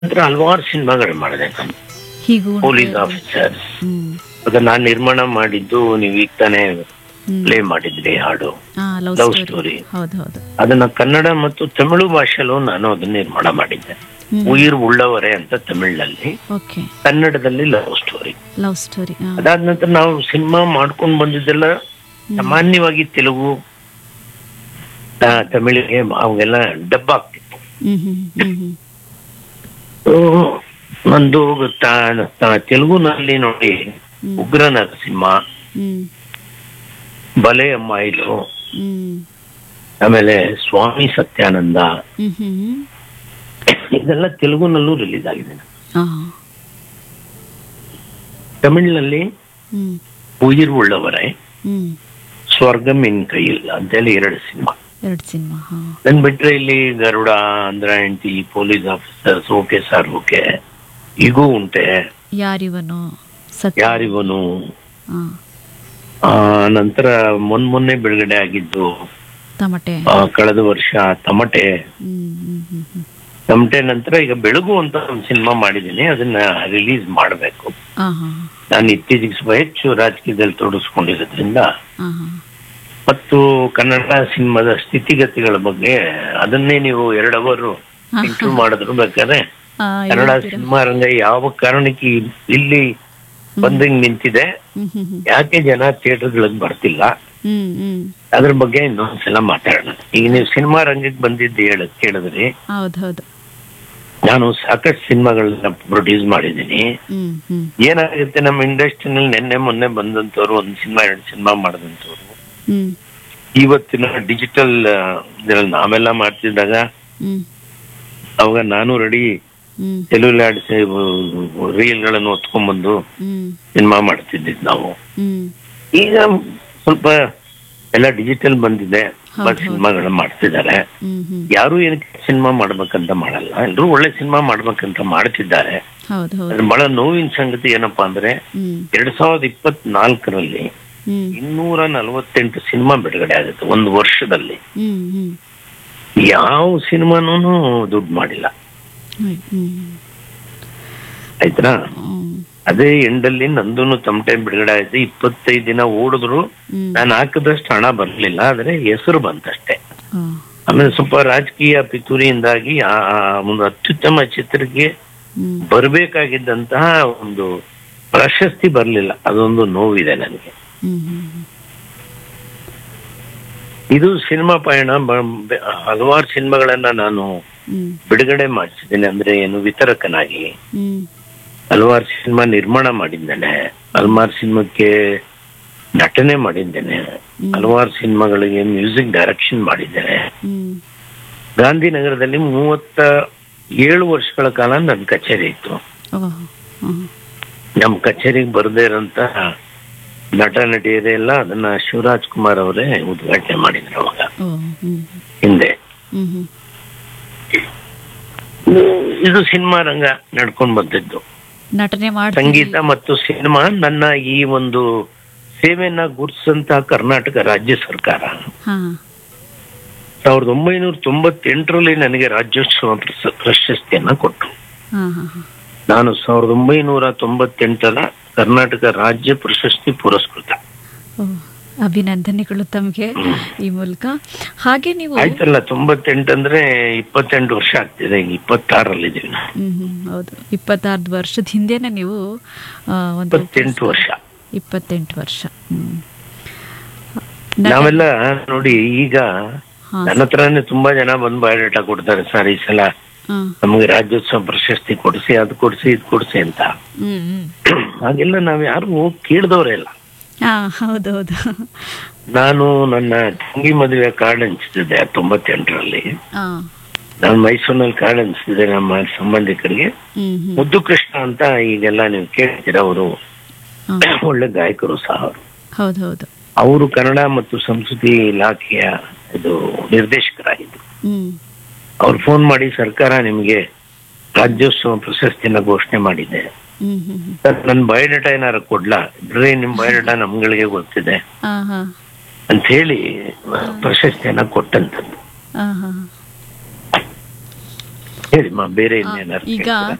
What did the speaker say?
ನಂತರ ಹಲವಾರು ಸಿನಿಮಾಗಳು ಮಾಡಿದೆ ನಾನು ಹೀಗೂ ಪೊಲೀಸ್ ಆಫೀಸರ್ ಹ್ಮ್ ಅದನ್ನ ನಾನು ನಿರ್ಮಾಣ ಮಾಡಿದ್ದು ನೀವು ಈಗ ತಾನೇ ಹ್ಮ್ ಪ್ಲೇ ಮಾಡಿದ್ರಿ ಹಾಡು ಆ ಲವ್ Love ಸ್ಟೋರಿ story. ಹೌದು ಹೌದು ಅದನ್ನ ಕನ್ನಡ ಮತ್ತು ತಮಿಳು ಭಾಷೆಯಲ್ಲೂ ನಾನು ಅದನ್ನ ನಿರ್ಮಾಣ ಮಾಡಿದ್ದೆ ಹ್ಮ್ ಉಯಿರ್ ಉಳ್ಳವರೇ ಅಂತ ತಮಿಳಿನಲ್ಲಿ ಓಕೆ ಕನ್ನಡದಲ್ಲಿ ಲವ್ ಸ್ಟೋರಿ ಲವ್ ಸ್ಟೋರಿ ಅದಾದ ನಂತರ ನಾವು ಸಿನಿಮಾ ಮಾಡ್ಕೊಂಡು ಬಂದಿದ್ದೆಲ್ಲ ಸಾಮಾನ್ಯವಾಗಿ ತೆಲುಗು ಆ, ತಮಿಳಿಗೆ ಅವಾಗೆಲ್ಲ ಡಬ್ಬ ಆಗ್ತಿತ್ತು ಹ್ಮ್ ಹ್ಮ್ ಹ್ಮ್ ಹ್ಮ್ So, ನಂದು ತ- ತ- ತೆಲುಗುನಲ್ಲಿ ನೋಡಿ ಹ್ಮ್. ಉಗ್ರ ನರಸಿಂಹ ಹ್ಮ್ ಬಲೆ ಅಮ್ಮಾಯಿಲು ಹ್ಮ್ ಆಮೇಲೆ ಸ್ವಾಮಿ ಸತ್ಯಾನಂದ ಹ್ಮ್ ಹ್ಮ್ ಹ್ಮ್ ಇದೆಲ್ಲ ತೆಲುಗುನಲ್ಲೂ ರಿಲೀಸ್ ಆಗಿದೆ ಆ ತಮಿಳಿನಲ್ಲಿ ಹ್ಮ್ ಉಯಿರ್ ಉಳ್ಳವರೇ ಹ್ಮ್ ಸ್ವರ್ಗಂ ಇನ್ ಕೈಯಿಲ್ಲ ಅಂತೇಳಿ ಎರಡು ಸಿನಿಮಾ ಎರಡು ಸಿನಿಮಾ ಹಾ ನನ್ ಬಿಟ್ರೆ ಇಲ್ಲಿ ಗರುಡ ಅಂದ್ರ ಹೆಂಡತಿ police officers okay sir okay ಈಗೂ ಉಂಟೆ ಯಾರಿವನು ಸತ್ಯ ಯಾರಿವನು ಆ ಆ ನಂತರ ಮೊನ್ ಮೊನ್ನೆ ಬಿಡುಗಡೆ ಆಗಿದ್ದು ತಮಟೆ ಆ, ಕಳೆದ ವರ್ಷ ತಮಟೆ ಹ್ಮ್ ಹ್ಮ್ ಹ್ಮ್ ಹ್ಮ್ ತಮಟೆ ನಂತರ ಈಗ ಬೆಳಗು ಅಂತ ಒಂದು ಸಿನಿಮಾ ಮಾಡಿದ್ದೀನಿ ಅದನ್ನ ರಿಲೀಸ್ ಮಾಡಬೇಕು ಆ ಹಾ ನಾನು ಇತ್ತೀಚೆಗೆ ಸ್ವಲ್ಪ ಹೆಚ್ಚು ರಾಜಕೀಯದಲ್ಲಿ ತೊಡಗಿಸ್ಕೊಂಡಿರೋದ್ರಿಂದ ಆ ಹಾ ಮತ್ತು ಕನ್ನಡ ಸಿನಿಮಾದ ಸ್ಥಿತಿಗತಿಗಳ ಬಗ್ಗೆ ಅದನ್ನೇ ನೀವು ಎರಡು ಅವರು ಇಂಟರ್ವ್ಯೂ ಮಾಡಿದ್ರು ಬೇಕಾದ್ರೆ ಆ, ಕನ್ನಡ ಹೇಳ್ತೀರಾ? ಸಿನಿಮಾ ರಂಗ ಯಾವ ಕಾರಣಕ್ಕೆ ಇಲ್- ಇಲ್ಲಿ ಬಂದಂಗ್ ನಿಂತಿದೆ ಹ್ಮ್ ಹ್ಮ್ ಹ್ಮ್ ಯಾಕೆ ಜನ ಥಿಯೇಟರ್ಗಳಿಗೆ ಬರ್ತಿಲ್ಲ ಹ್ಮ್ ಹ್ಮ್ ಅದ್ರ ಬಗ್ಗೆ ಇನ್ನೊಂದ್ಸಲ ಮಾತಾಡೋಣ ಈಗ ನೀವು ಸಿನಿಮಾ ರಂಗಕ್ಕೆ ಬಂದಿದ್ದು ಹೇಳ ಕೇಳಿದ್ರಿ ಹೌದು ಹೌದು ನಾನು ಸಾಕಷ್ಟು ಸಿನಿಮಾಗಳನ್ನ ಪ್ರೊಡ್ಯೂಸ್ ಮಾಡಿದ್ದೀನಿ ಹ್ಮ್ ಹ್ಮ್ ಏನಾಗುತ್ತೆ ನಮ್ಮ ಇಂಡಸ್ಟ್ರಿನಲ್ಲಿ ನಿನ್ನೆ ಮೊನ್ನೆ ಬಂದಂತವ್ರು ಒಂದ್ ಸಿನಿಮಾ ಎರಡು ಸಿನಿಮಾ ಮಾಡಿದಂತವ್ರು ಹ್ಮ್ ಇವತ್ತಿನ ಡಿಜಿಟಲ್ ಇದ್ರಲ್ಲಿ ನಾವೆಲ್ಲ ಮಾಡ್ತಿದ್ದಾಗ ಹ್ಮ್ ಅವಾಗ ನಾನು ರೆಡಿ ಹ್ಮ್ ಸೆಲ್ಯುಲಾಡ್ ರೀಲ್ ಗಳನ್ನು ಹೊತ್ಕೊಂಡ್ಬಂದು ಹ್ಮ್ ಸಿನಿಮಾ ಮಾಡ್ತಿದ್ದಿದ್ ನಾವು ಹ್ಮ್ ಈಗ ಸ್ವಲ್ಪ ಎಲ್ಲ ಡಿಜಿಟಲ್ ಬಂದಿದೆ ಹೌದು, ಬಟ್ ಸಿನಿಮಾಗಳನ್ನ ಮಾಡ್ತಿದ್ದಾರೆ ಹ್ಮ್ ಹ್ಮ್ ಯಾರು ಏನಕ್ಕೆ ಸಿನಿಮಾ ಮಾಡ್ಬೇಕಂತ ಮಾಡಲ್ಲ ಎಲ್ರು ಒಳ್ಳೆ ಸಿನಿಮಾ ಮಾಡ್ಬೇಕಂತ ಮಾಡ್ತಿದ್ದಾರೆ ಹೌದು ಹೌದು ಅದ್ರ ಬಹಳ ನೋವಿನ ಸಂಗತಿ ಏನಪ್ಪಾ ಅಂದ್ರೆ ಹ್ಮ್ ಎರಡ್ ಸಾವಿರದ ಇಪ್ಪತ್ನಾಲ್ಕರಲ್ಲಿ ಹ್ಮ್ ಇನ್ನೂರ ನಲವತ್ತೆಂಟು ಸಿನಿಮಾ ಬಿಡುಗಡೆ ಆಗುತ್ತೆ ಒಂದು ವರ್ಷದಲ್ಲಿ ಹ್ಮ್ ಹ್ಮ್ ಯಾವ ಸಿನಿಮಾನೂ ದುಡ್ಡು ಮಾಡಿಲ್ಲ ಹ್ಮ್ ಹ್ಮ್ ಆಯ್ತಾ ಹ್ಮ್ ಅದೇ ಎಂಡಲ್ಲಿ ನಂದೂನು ತಮಟೆ ಬಿಡುಗಡೆ ಆಯ್ತು ಇಪ್ಪತ್ತೈದು ದಿನ ಓಡಿದ್ರು ಹ್ಮ್ ನಾನು ಹಾಕಿದಷ್ಟು ಹಣ ಬರ್ಲಿಲ್ಲ ಆದ್ರೆ ಹೆಸರು ಬಂತಷ್ಟೇ ಆ, ಆಮೇಲೆ ಸ್ವಲ್ಪ ರಾಜಕೀಯ ಪಿತೂರಿಯಿಂದಾಗಿ ಆ ಆ ಒಂದು ಅತ್ಯುತ್ತಮ ಚಿತ್ರಕ್ಕೆ ಹ್ಮ್ ಬರಬೇಕಾಗಿದ್ದಂತಹ ಒಂದು ಪ್ರಶಸ್ತಿ ಬರ್ಲಿಲ್ಲ ಅದೊಂದು ನೋವಿದೆ ನನಗೆ ಹ್ಮ್ ಹ್ಮ್ ಇದು ಸಿನಿಮಾ ಪಯಣ ಬ- ಬೆ- ಹಲವಾರು ಸಿನಿಮಾಗಳನ್ನ ನಾನು ಹ್ಮ್ ಬಿಡುಗಡೆ ಮಾಡಿಸಿದ್ದೇನೆ ಅಂದ್ರೆ ಏನು ವಿತರಕನಾಗಿ ಹ್ಮ್ ಹಲವಾರು ಸಿನಿಮಾ ನಿರ್ಮಾಣ ಮಾಡಿದ್ದೇನೆ ಹಲವಾರು ಸಿನಿಮಾಕ್ಕೆ ನಟನೆ ಮಾಡಿದ್ದೇನೆ ಹಲವಾರು ಸಿನಿಮಾಗಳಿಗೆ ಮ್ಯೂಸಿಕ್ ಡೈರೆಕ್ಷನ್ ಮಾಡಿದ್ದೇನೆ ಹ್ಮ್ ಗಾಂಧಿನಗರದಲ್ಲಿ ಮೂವತ್ತ ಏಳು ವರ್ಷಗಳ ಕಾಲ ನನ್ನ ಕಚೇರಿ ಇತ್ತು ಓ ಹ್ಮ್ ನಮ್ಮ ಕಚೇರಿಗೆ ಬರದೇ ಇರೋಂತ ನಟ ನಟಿಯರೆಲ್ಲ ಅದನ್ನ ಶಿವರಾಜ್ ಕುಮಾರ್ ಅವರೇ ಉದ್ಘಾಟನೆ ಮಾಡಿದ್ರು ಅವಾಗ ಓ ಹ್ಮ್ ಹಿಂದೆ ಹ್ಮ್ ಹ್ಮ್ ಇದು ಸಿನಿಮಾ ರಂಗ ನಡ್ಕೊಂಡ್ ಬಂದಿದ್ದು ನಟನೆ ಮಾಡಿ ಸಂಗೀತ ಮತ್ತು ಸಿನಿಮಾ ನನ್ನ ಈ ಒಂದು ಸೇವೆಯನ್ನ ಗುರುತಿಸಂತ ಕರ್ನಾಟಕ ರಾಜ್ಯ ಸರ್ಕಾರ ಹಾ ಸಾವಿರದ ಒಂಬೈನೂರ ತೊಂಬತ್ತೆಂಟರಲ್ಲಿ ನನಗೆ ರಾಜ್ಯೋತ್ಸವ ಪ್ರಶ- ಪ್ರಶಸ್ತಿಯನ್ನ ಕೊಟ್ಟರು ಹಾ ಹಾ ಹಾ ನಾನು ಸಾವಿರದ ಒಂಬೈನೂರ ತೊಂಬತ್ತೆಂಟರ ಕರ್ನಾಟಕ ರಾಜ್ಯ ಪ್ರಶಸ್ತಿ ಪುರಸ್ಕೃತ ಓ ಅಭಿನಂದನೆಗಳು ತಮಗೆ ಈ ಮೂಲಕ ಹಾಗೆ ನೀವು ಆಯ್ತಲ್ಲ ತೊಂಬತ್ತೆಂಟಂದ್ರೆ ಇಪ್ಪತ್ತೆಂಟು ವರ್ಷ ಆಗ್ತಿದೆ ಈಗ ಇಪ್ಪತ್ತಾರಲ್ಲಿದ್ದೀವಿ ನಾವು ಹ್ಮ್ ಹ್ಮ್ ಹೌದು ಇಪ್ಪತ್ತಾರು ವರ್ಷದ ಹಿಂದೆನೆ ನೀವು ಆ, ಒಂದು ಇಪ್ಪತ್ತೆಂಟು ವರ್ಷ ಇಪ್ಪತ್ತೆಂಟು ವರ್ಷ ಹ್ಮ್ ನ- ನಾವೆಲ್ಲ ನೋಡಿ ಈಗ ಹಾ ನನ್ನ ಹತ್ರನೇ ತುಂಬಾ ಜನ ಬಂದು ಬಯೋಡೇಟಾ ಕೊಡ್ತಾರೆ ಸರ್ ಈ ಸಲ ಹಾ ನಮಗೆ ರಾಜ್ಯೋತ್ಸವ ಪ್ರಶಸ್ತಿ ಕೊಡಿಸಿ ಅದು ಕೊಡಿಸಿ ಇದು ಕೊಡಿಸಿ ಅಂತ ಹ್ಮ್ ಹ್ಮ್ ಹಾಗೆಲ್ಲ ನಾವ್ ಯಾರು ಹೋಗಿ ಕೇಳಿದವರೇ ಇಲ್ಲ ಹಾ ಹೌದೌದು ನಾನು ನನ್ನ ತಂಗಿ ಮದುವೆ ಕಾರ್ಡ್ ಹಂಚ್ತಿದ್ದೆ ತೊಂಬತ್ತೆಂಟರಲ್ಲಿ ಹಾ ನಾನು ಮೈಸೂರಿನಲ್ಲಿ ಕಾರ್ಡ್ ಹಂಚ್ತಿದ್ದೆ ನಮ್ಮ ಸಂಬಂಧಿಕರಿಗೆ ಹ್ಮ್ ಹ್ಮ್ ಮುದ್ದು ಕೃಷ್ಣ ಅಂತ ಈಗೆಲ್ಲ ನೀವು ಕೇಳ್ತೀರ ಅವರು ಹಾ. ಒಳ್ಳೆ ಗಾಯಕರು ಸಹ ಅವರು ಹೌದು ಹೌದು ಅವರು ಕನ್ನಡ ಮತ್ತು ಸಂಸ್ಕೃತಿ ಇಲಾಖೆಯ ಇದು ನಿರ್ದೇಶಕರಾಗಿದ್ರು ಹ್ಮ್ ಅವ್ರು ಫೋನ್ ಮಾಡಿ ಸರ್ಕಾರ ನಿಮಗೆ ರಾಜ್ಯೋತ್ಸವ ಪ್ರಶಸ್ತಿಯನ್ನ ಘೋಷಣೆ ಮಾಡಿದೆ ಹ್ಮ್ ಹ್ಮ್ ಹ್ಮ್ ಸರ್ ನನ್ನ ಬಯೋಡೇಟಾ ಏನಾರು ಕೊಡ್ಲಾ ಇದ್ರೆ ನಿಮ್ ಬಯೋಡೇಟಾ ನಮ್ಗಳಿಗೆ ಗೊತ್ತಿದೆ ಹಾ ಹಾ ಅಂತ ಹೇಳಿ ಪ್ರಶಸ್ತಿಯನ್ನ ಕೊಟ್ಟಂತದ್ದು ಹಾ ಹಾ ಹೇಳಿಮ್ಮ ಬೇರೆ ಇನ್ನೇನಾದ್ರು ಈಗ ಕೇಳ್ತೀರಾ?